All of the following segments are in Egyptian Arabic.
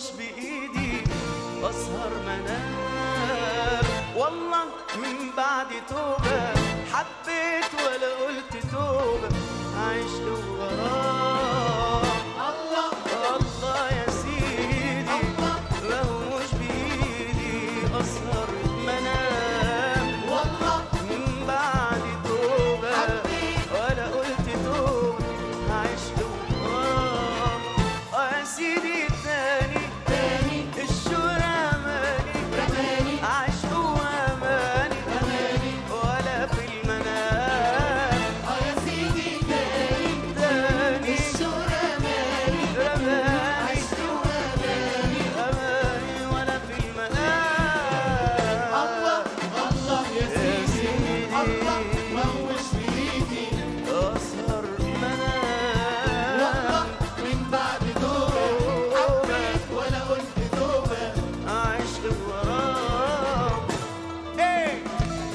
هوش بإيدي أسهر منام والله من بعد توبة حبيت ولا قلت توبة عشت وغرام الله الله يا سيدي الله ما هوش بإيدي أسهر منام والله من بعد توبة حبيت ولا قلت توبة عشت وغرام آه يا سيدي التاني تاني الشورى ماني رماني عشق واماني رماني ولا في المنام اه يا سيدي تاني تاني الشورى مالي رماني عشت واماني اماني ولا في المنام الله الله يا يا سيدي سيدي الله موش بإيدي اسهر والله منام من بعد توبة حبيت ولا قلت توبة عشق وغرام ايه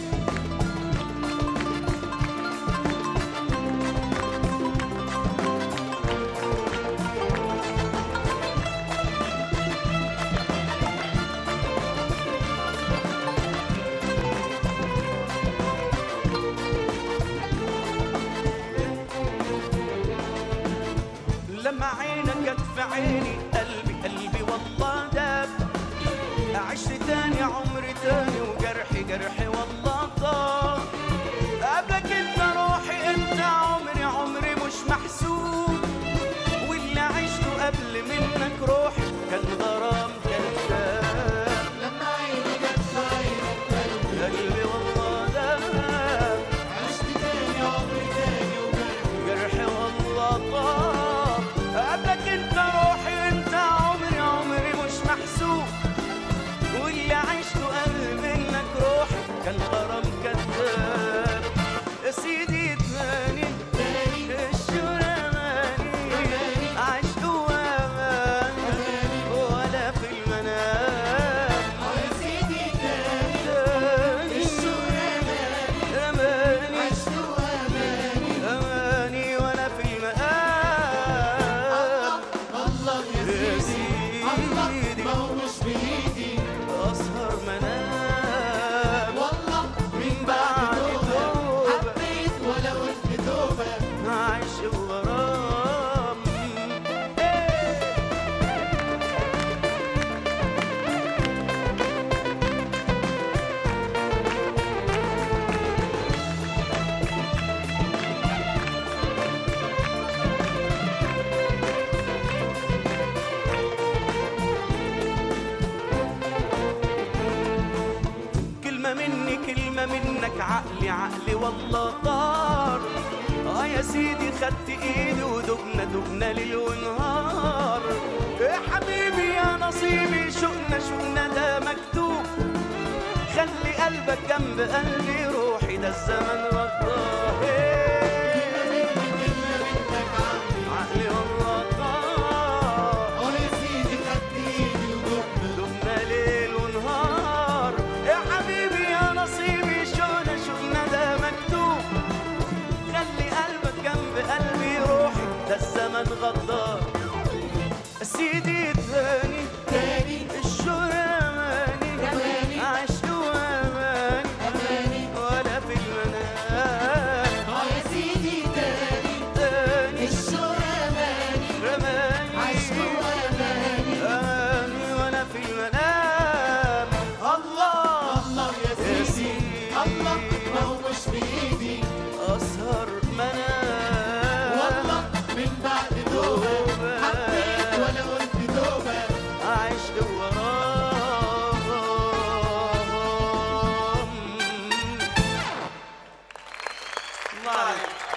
لما عينك جت في عيني قلبي قلبي والله داب عشت تاني عمري تاني وجرحي جرحي والله طاب قبلك انت روحي انت عمري عمري مش محسوب واللي عشته قبل منك روحي كان غرام كذاب لما عيني جت في عينك قلبي قلبي والله داب عشت تاني عمري تاني وجرحي جرحي والله طاب قبلك انت روحي انت عمري عمري مش محسوب واللي عشته قبل منك روحي كان غرام كذاب يا سيدي تاني تاني الشورى ماني عشت واماني ولا في المنام اه يا سيدي تاني تاني الشورى مالي اماني عشت واماني اماني ولا في المنام الله يا يا سيدي الله سيدي ما هو مش بإيدي أسهر منام والله من بعد توبة حبيت ولا قلت توبة عايش وغرام إيه. كلمة مني كلمة منك عقلي عقلي والله طار اه يا سيدي خدت ايدي ودقنا دقنا ليل ونهار يا حبيبي يا نصيبي شوقنا شوقنا ده مكتوب خلي قلبك جنب قلبي روحي ده الزمن غدار إيه. كلمة منك عقلي عقلي والله طار اه يا سيدي خدت ايدي ودقنا دمنا ليل ونهار يا حبيبي يا نصيبي شونا شونا ده مكتوب خلي قلبك جنب قلبي روحي ده الزمن غدار سيدي تاني تاني الشورى ماني رماني. عشت واماني أماني ولا في المنام اه يا سيدي تاني تاني الشورى مالي رماني عشت واماني أماني وأنا في المنام الله الله يا يا سيدي سيدي. الله ما هو مش بإيدي أسهر منام والله من بعد توبة حبيت ولا قلت توبة عشت وراهم الله عليك